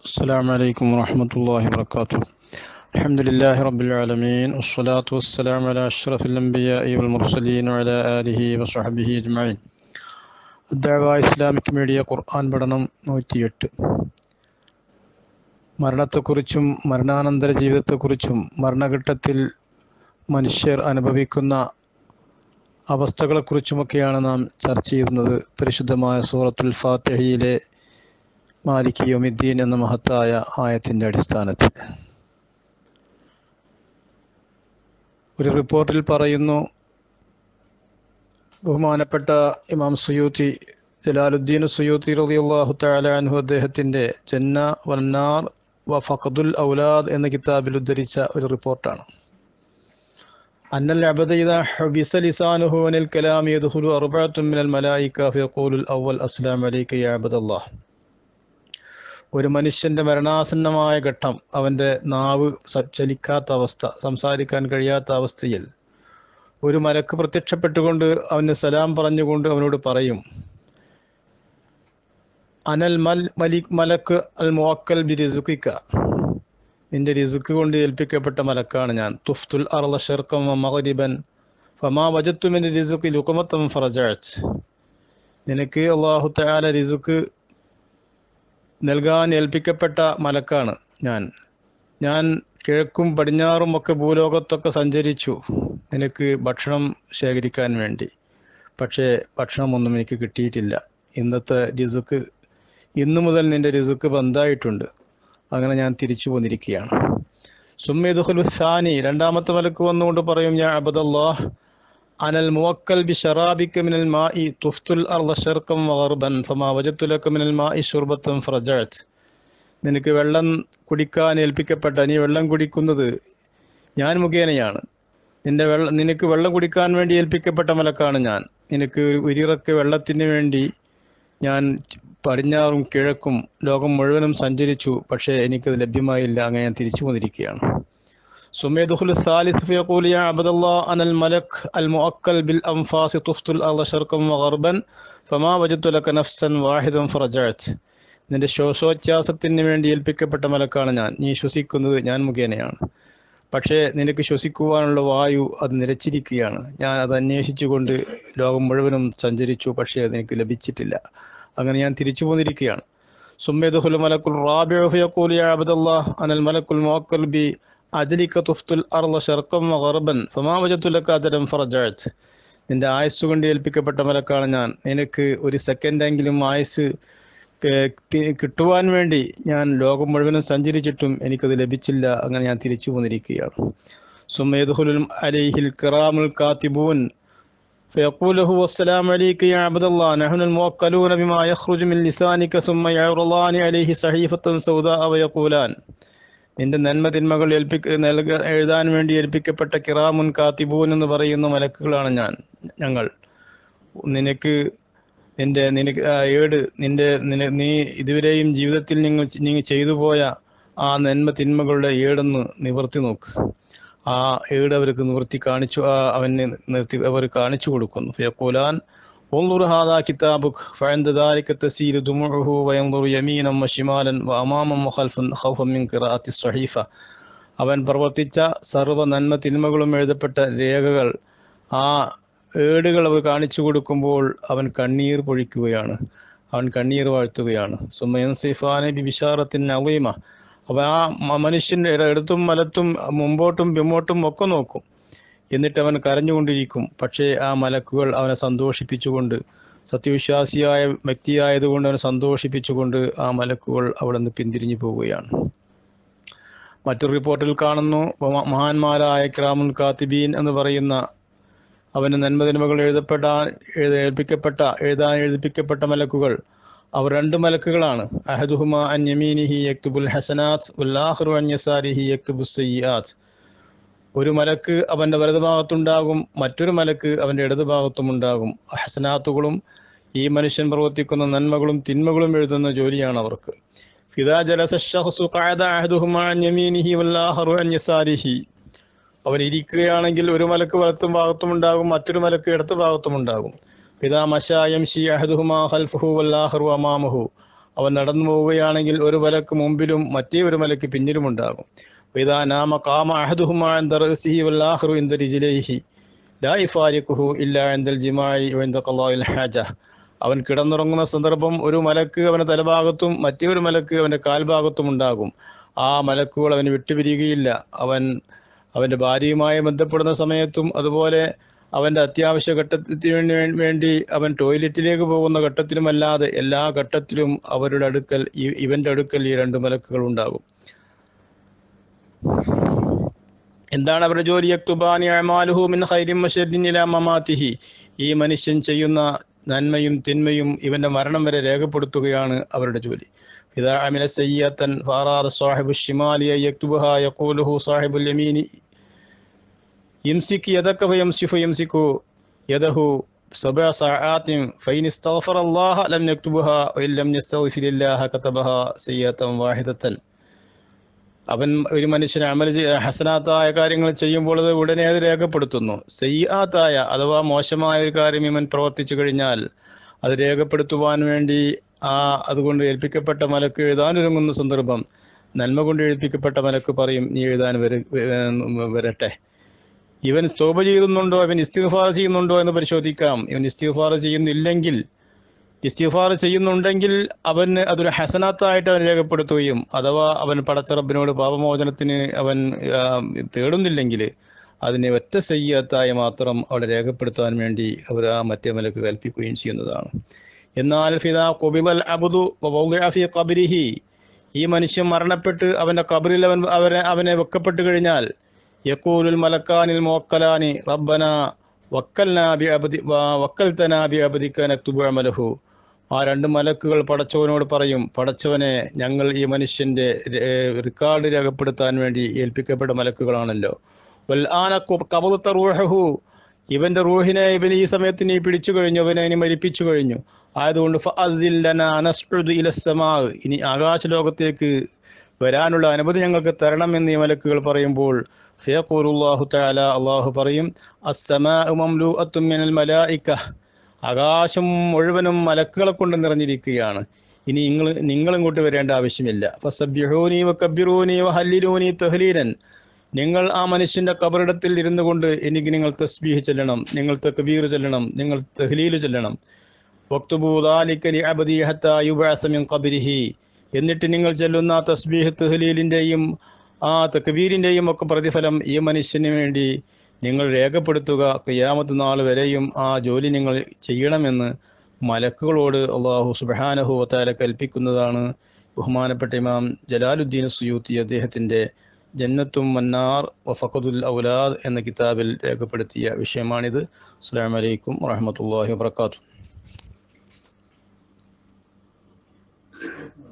السلام عليكم ورحمة الله وبركاته الحمد لله رب العالمين والصلاة والسلام على أشرف الأنبياء والمرسلين وعلى آله وصحبه أجمعين الدعوة Islamic media ഖുർആൻ പഠനം നൂറ്റിയെട്ട് മരണത്തെക്കുറിച്ചും മരണാനന്തര ജീവിതത്തെക്കുറിച്ചും മരണഘട്ടത്തിൽ മനുഷ്യർ അനുഭവിക്കുന്ന അവസ്ഥകളെക്കുറിച്ചുമൊക്കെയാണ് നാം ചർച്ച ചെയ്യുന്നത് പരിശുദ്ധമായ സൂറത്തുൽ ഫാത്തിഹയിലെ മാലിക് യോമിദ്ദീൻ എന്ന മഹത്തായ ആയത്തിൻ്റെ അടിസ്ഥാനത്തിൽ ഒരു റിപ്പോർട്ടിൽ പറയുന്നു ബഹുമാനപ്പെട്ട ഇമാം സുയൂത്തി ജലാലുദ്ദീൻ സുയൂത്തി റളിയല്ലാഹു തആല അൻഹു അദ്ദേഹത്തിൻ്റെ ജന്ന വന്നാർ വ ഫഖദുൽ ഔലാദ് എന്ന കിതാബിൽ ഉദ്ധരിച്ച ഒരു റിപ്പോർട്ടാണ് അന്നൽ അബദ ഇദാ ഹബിസ ലിസാനുഹു അനിൽ കലാം യദ്ഖുലു അർബഅത്തും മിനൽ മലായിക ഫയഖൂലുൽ അവൽ അസ്സലാമു അലൈക യാ അബ്ദല്ലാഹ് ഒരു മനുഷ്യന്റെ മരണാസന്നമായ ഘട്ടം അവൻ്റെ നാവ് ചലിക്കാത്ത അവസ്ഥ സംസാരിക്കാൻ കഴിയാത്ത അവസ്ഥയിൽ ഒരു മലക്ക് പ്രത്യക്ഷപ്പെട്ടുകൊണ്ട് അവന് സലാം പറഞ്ഞുകൊണ്ട് അവനോട് പറയും അനൽ മൽ മലിക് മലക്ക് അൽ മുവക്കൽ ബി റിസുക്കിക്ക നിന്റെ റിസുക്ക് കൊണ്ട് ഏൽപ്പിക്കപ്പെട്ട മലക്കാണ് ഞാൻ തുഫ്തുൽ അർള ഷെർക്കം മഹരിബൻ ഫമാ വജത്തുമിൻ്റെ റിസുക്ക് ലുക്കുമത്തം ഫറജാച്ച് നിനക്ക് അള്ളാഹു തആല റിസുക്ക് നൽകാൻ ഏൽപ്പിക്കപ്പെട്ട മലക്കാണ് ഞാൻ ഞാൻ കിഴക്കും പടിഞ്ഞാറും ഒക്കെ ഭൂലോകത്തൊക്കെ സഞ്ചരിച്ചു നിനക്ക് ഭക്ഷണം ശേഖരിക്കാൻ വേണ്ടി പക്ഷേ ഭക്ഷണമൊന്നും എനിക്ക് കിട്ടിയിട്ടില്ല ഇന്നത്തെ രിസുക്ക് ഇന്നു മുതൽ നിന്റെ രിസുക്ക് ബന്ധായിട്ടുണ്ട് അങ്ങനെ ഞാൻ തിരിച്ചു പോന്നിരിക്കുകയാണ് സുമ്മീദുൽ സാനി രണ്ടാമത്തെ മലക്ക് വന്നുകൊണ്ട് പറയും ഞാൻ അബദല്ലാഹ് അനൽ മുവക്കൽ ബി ഷറാബിക്ക് മിനൽ മാഇ തുഫ്തുൽ അർള ഷർക്കം വഗർബൻ ഫമാ വജത്തു ലക മിനൽ മാഇ ശുർബത്തൻ ഫറജഅത് നിനക്ക് വെള്ളം കുടിക്കാൻ ഏൽപ്പിക്കപ്പെട്ട നീ വെള്ളം കുടിക്കുന്നത് ഞാൻ മുഖേനയാണ് നിന്റെ വെള്ളം നിനക്ക് വെള്ളം കുടിക്കാൻ വേണ്ടി ഏൽപ്പിക്കപ്പെട്ട മലക്കാണ് ഞാൻ നിനക്ക് ഉരിറക്ക് വെള്ളത്തിന് വേണ്ടി ഞാൻ പടിഞ്ഞാറും കിഴക്കും ലോകം മുഴുവനും സഞ്ചരിച്ചു പക്ഷേ എനിക്കത് ലഭ്യമായില്ല അങ്ങനെ ഞാൻ തിരിച്ചു വന്നിരിക്കുകയാണ് ثم يدخل الثالث فيقول يا عبد الله أنا الملك المؤكل بالأنفاس طفت الأرض شرقا وغربا فما وجدت لك نفسا واحدا فرجعت നിന്റെ ശ്വാസോച്ഛ്വാസത്തിന് വേണ്ടി ഏൽപ്പിക്കപ്പെട്ട മലക്കാണ് ഞാൻ നീ ശ്വസിക്കുന്നത് ഞാൻ മുഖേനയാണ് പക്ഷേ നിനക്ക് ശ്വസിക്കുവാനുള്ള വായു അത് നിലച്ചിരിക്കുകയാണ് ഞാൻ അത് അന്വേഷിച്ചുകൊണ്ട് ലോകം മുഴുവനും സഞ്ചരിച്ചു പക്ഷേ അത് എനിക്ക് ലഭിച്ചിട്ടില്ല അങ്ങനെ ഞാൻ തിരിച്ചു പോന്നിരിക്കുകയാണ് സുമ്മേദുൽ മലക്കുൽ റാബിഉ ഫയഖൂൽ യാ അബ്ദല്ലാഹ് അനൽ മലക്കുൽ മുവക്കൽ ബി അജലിക്ക തുഫ്തുൽ അർള ഷർക്കം ഗർബൻ ഫമാ വജത്തുലക അജരം ഫറജഅത് നിന്റെ ആയുസ് കൊണ്ട് ഏൽപ്പിക്കപ്പെട്ട മലക്കാണ് ഞാൻ നിനക്ക് ഒരു സെക്കൻഡെങ്കിലും ആയുസ് കിട്ടുവാൻ വേണ്ടി ഞാൻ ലോകം മുഴുവനും സഞ്ചരിച്ചിട്ടും എനിക്കത് ലഭിച്ചില്ല അങ്ങനെ ഞാൻ തിരിച്ചു പോന്നിരിക്കുകയാണ് സുമേദുൽ അലൈഹിൽ കിറാമുൽ കാത്തിബൂൻ فيقول له السلام عليك يا عبد الله نحن الموكلون بما يخرج من لسانك ثم يعرضان عليه صحيفة سوداء ويقولان നിന്റെ നന്മ തിന്മകൾ ഏൽപ്പിക്ക നൽക എഴുതാൻ വേണ്ടി ഏൽപ്പിക്കപ്പെട്ട കിറാമുൻ കാത്തിബൂൻ എന്ന് പറയുന്ന മലക്കുകളാണ് ഞാൻ ഞങ്ങൾ നിനക്ക് നിന്റെ നിനക്ക് ഏട് നിന്റെ നീ ഇതുവരെയും ജീവിതത്തിൽ നിങ്ങൾ നീ ചെയ്തു പോയ ആ നന്മ തിന്മകളുടെ ഏടൊന്ന് നിവർത്തി നോക്ക് ആ ഏട് അവർക്ക് നിവർത്തി കാണിച്ചു അവന് നിർത്തി അവർ കാണിച്ചു കൊടുക്കുന്നു ഫയക്കൂലാൻ انظر هذا كتابك فعند ذلك تسيل دموعه وينظر يمينا وشمالا واماما وخلفا خوفا من قراءة الصحيفة അവൻ പ്രവർത്തിച്ച സർവ്വ നന്മ തിന്മകളും എഴുതപ്പെട്ട രേഖകൾ ആ ഏടുകൾ അവർ കാണിച്ചു കൊടുക്കുമ്പോൾ അവൻ കണ്ണീർ പൊഴിക്കുകയാണ് അവൻ കണ്ണീർ വാഴ്ത്തുകയാണ് സുമയൻ സിഫാനെ ബിബിഷാറത്തിൻ അവീമ അപ്പോൾ ആ മനുഷ്യൻ ഇടത്തും വലത്തും മുമ്പോട്ടും പിന്നോട്ടും ഒക്കെ നോക്കും എന്നിട്ട് അവൻ കരഞ്ഞുകൊണ്ടിരിക്കും പക്ഷേ ആ മലക്കുകൾ അവനെ സന്തോഷിപ്പിച്ചുകൊണ്ട് സത്യവിശ്വാസിയായ വ്യക്തിയായതുകൊണ്ട് അവനെ സന്തോഷിപ്പിച്ചുകൊണ്ട് ആ മലക്കുകൾ അവിടെ നിന്ന് പിന്തിരിഞ്ഞു പോവുകയാണ് മറ്റൊരു റിപ്പോർട്ടിൽ കാണുന്നു മഹാന്മാരായ ക്രാമുൽ കാത്തിബീൻ എന്ന് പറയുന്ന അവന് നന്മതിന്മകൾ എഴുതപ്പെടാൻ ഏൽപ്പിക്കപ്പെട്ട എഴുതാൻ എഴുതിപ്പിക്കപ്പെട്ട മലക്കുകൾ അവർ രണ്ട് മലക്കുകളാണ് അഹദുഹുമ അൻ യമീനിഹി യക്തുബുൽ ഹസനാത്ത് ഉല്ലാഹുറു അൻ യസാരിഹി യക്തുബുസ് സയ്യാത്ത് ഒരു മലക്ക് അവൻ്റെ വലതുഭാഗത്തുണ്ടാകും മറ്റൊരു മലക്ക് അവൻ്റെ ഇടതുഭാഗത്തും ഉണ്ടാകും ഹസനാത്തുകളും ഈ മനുഷ്യൻ പ്രവർത്തിക്കുന്ന നന്മകളും തിന്മകളും എഴുതുന്ന ജോലിയാണ് അവർക്ക് ഫിദാ ജലസു അവൻ ഇരിക്കുകയാണെങ്കിൽ ഒരു മലക്ക് വലത്തും ഭാഗത്തും ഉണ്ടാകും മറ്റൊരു മലക്ക് ഇടത്തു ഭാഗത്തും ഉണ്ടാകും പിതാ മഷായം ഷി അഹദുഹുമാ ഹൽഫുഹു വല്ലാഹറു അമാമഹു അവൻ നടന്നു പോവുകയാണെങ്കിൽ ഒരു മലക്ക് മുമ്പിലും മറ്റേ ഒരു മലക്ക് പിന്നിലും ഉണ്ടാകും ഇതാ നാമ കാമ അഹദുഹുമാഹി വല്ലാഹ്റു ഇന്ദ റിജിലൈഹി ലാ ഇഫാരിഖുഹു ഇല്ലാ ഇന്ദൽ ജിമായി ഇന്ദ ഖളാഇൽ ഹാജ അവൻ കിടന്നുറങ്ങുന്ന സന്ദർഭം ഒരു മലക്ക് അവൻ്റെ തലഭാഗത്തും മറ്റേ ഒരു മലക്ക് അവൻ്റെ കാൽഭാഗത്തും ഉണ്ടാകും ആ മലക്കുകൾ അവന് വിട്ടുപിരിയുകയില്ല അവൻ അവൻ്റെ ഭാര്യയുമായി ബന്ധപ്പെടുന്ന സമയത്തും അതുപോലെ അവൻ്റെ അത്യാവശ്യ ഘട്ടത്തിന് വേണ്ടി അവൻ ടോയ്ലറ്റിലേക്ക് പോകുന്ന ഘട്ടത്തിലുമല്ലാതെ എല്ലാ ഘട്ടത്തിലും അവരുടെ അടുക്കൽ ഈ- ഇവന്റെ അടുക്കൽ ഈ രണ്ട് മലക്കുകൾ ഉണ്ടാകും എന്താണ് അവരുടെ ജോലി യക്തുബാനി അമാലുഹു മിൻ ഖൈരിൻ വശർരിൻ ഇലാ മമാതിഹി ഈ മനുഷ്യൻ ചെയ്യുന്ന നന്മയും തിന്മയും ഇവന്റെ മരണം വരെ രേഖപ്പെടുത്തുകയാണ് അവരുടെ ജോലി ഇതാ അമില സയ്യത്തൻ ഫാറാദ സാഹിബു ഷിമാലി യക്തുബഹ യഖൂലുഹു സാഹിബുൽ യമീനി യംസിക് യദക ഫയംസി ഫയംസികു യദഹു സബഅ സആാത്തിൻ ഫൈൻ ഇസ്തഗ്ഫറ അല്ലാഹ ലം യക്തുബഹ വഇൻ ലം യസ്തഗ്ഫിരില്ലാഹ കതബഹ സയ്യത്തൻ വാഹിദത്തൻ അവൻ ഒരു മനുഷ്യന് അമൽ ചെയ്യ- ഹസനാത്തായ കാര്യങ്ങൾ ചെയ്യുമ്പോൾ അത് ഉടനെ അത് രേഖപ്പെടുത്തുന്നു സയ്യാത്തായ അഥവാ മോശമായ ഒരു കാര്യം ഇവൻ പ്രവർത്തിച്ചു കഴിഞ്ഞാൽ അത് രേഖപ്പെടുത്തുവാൻ വേണ്ടി ആ അതുകൊണ്ട് ഏൽപ്പിക്കപ്പെട്ട മലക്ക് എഴുതാനൊരുങ്ങുന്ന സന്ദർഭം നന്മ കൊണ്ട് ഏൽപ്പിക്കപ്പെട്ട മലക്ക് പറയും നീ എഴുതാൻ വര വ- വരട്ടെ ഇവൻ സ്തോപ ചെയ്യുന്നുണ്ടോ ഇവൻ ഇസ്തിഗ്ഫാർ ചെയ്യുന്നുണ്ടോ എന്ന് പരിശോധിക്കാം ഇവൻ ഇസ്തിഗ്ഫാർ ചെയ്യുന്നില്ലെങ്കിൽ ഇസ്തിഫാർ ചെയ്യുന്നുണ്ടെങ്കിൽ അവന് അതൊരു ഹസനാത്തായിട്ട് അവൻ രേഖപ്പെടുത്തുകയും അഥവാ അവൻ പടച്ചറബിനോട് പാപമോചനത്തിന് അവൻ ആ, തേടുന്നില്ലെങ്കിൽ അതിനെ ഒറ്റ സയ്യത്തായി മാത്രം അവിടെ രേഖപ്പെടുത്താൻ വേണ്ടി അവർ ആ മറ്റേ മലക്ക് കൽപ്പിക്കുകയും ചെയ്യുന്നതാണ് എന്നാൽ ഫിദാ കൊബിലൽ അബുദു വൗദിഅ ഫീ ഖബരിഹി ഈ മനുഷ്യൻ മരണപ്പെട്ട് അവന്റെ കബറിൽ അവൻ അവനെ അവനെ വെക്കപ്പെട്ട് കഴിഞ്ഞാൽ യക്കൂലുൽ മലക്കാനിൽ മോക്കലാനി റബ്ബന വക്കൽനാ ബി അബദി വക്കൽതനാ ബി അബദിക നക്തുബു അമലഹു ആ രണ്ട് മലക്കുകൾ പടച്ചവനോട് പറയും പടച്ചവനെ ഞങ്ങൾ ഈ മനുഷ്യന്റെ ഏർ, റിക്കാർഡ് രേഖപ്പെടുത്താൻ വേണ്ടി ഏൽപ്പിക്കപ്പെട്ട മലക്കുകളാണല്ലോ വൽ ആന കബലത്ത റൂഹു ഇവന്റെ റൂഹിനെ ഇവൻ ഈ സമയത്ത് നീ പിടിച്ചു കഴിഞ്ഞു അവനെ ഇനി മരിപ്പിച്ചു കഴിഞ്ഞു ആയതുകൊണ്ട് ഫഅദ്ദിൻ ലനാ നസ്ഉദു ഇല സമാ ഇനി ആകാശലോകത്തേക്ക് വരാനുള്ള അനുമതി ഞങ്ങൾക്ക് തരണമെന്ന് ഈ മലക്കുകൾ പറയുമ്പോൾ ഫയഖൂലുല്ലാഹു തആല അള്ളാഹു പറയും അസ്സമാഉ മംലൂഅത്തും മിനൽ മലായിക ആകാശം മുഴുവനും മലക്കുകളെ കൊണ്ട് നിറഞ്ഞിരിക്കുകയാണ് ഇനി നിങ്ങൾ നിങ്ങൾ ഇങ്ങോട്ട് വരേണ്ട ആവശ്യമില്ല ഫസബ്ബിഹൂനി വകബ്ബിറൂനി വഹല്ലിലൂനി തഹ്ലീലൻ നിങ്ങൾ ആ മനുഷ്യന്റെ കബറിടത്തിൽ ഇരുന്നു കൊണ്ട് എനിക്ക് നിങ്ങൾ തസ്ബീഹ് ചെല്ലണം നിങ്ങൾ തക്ബീർ ചെല്ലണം നിങ്ങൾ തഹ്ലീൽ ചെല്ലണം വക്തുബു ദാലിക ലിഅബ്ദി ഹത്താ യുബഅസ മിൻ ഖബ്രിഹി എന്നിട്ട് നിങ്ങൾ ചെല്ലുന്ന ആ തസ്ബീഹ് തഹ്ലീലിന്റെയും ആ തക്ബീരിന്റെയും ഒക്കെ പ്രതിഫലം ഈ മനുഷ്യന് വേണ്ടി നിങ്ങൾ രേഖപ്പെടുത്തുക ഖിയാമത്ത് നാൾ വരെയും ആ ജോലി നിങ്ങൾ ചെയ്യണമെന്ന് മലക്കുകളോട് അള്ളാഹു സുബ്ഹാനഹു വതആല കൽപ്പിക്കുന്നതാണ് ബഹുമാനപ്പെട്ട ഇമാം ജലാലുദ്ദീൻ സുയൂത്തി അദ്ദേഹത്തിന്റെ ജന്നത്തും മന്നാർ വഫഖദുൽ ഔലാദ് എന്ന കിതാബിൽ രേഖപ്പെടുത്തിയ വിഷയമാണിത് അസ്സലാമു അലൈക്കും വറഹ്മത്തുള്ളാഹി വബറകാതുഹു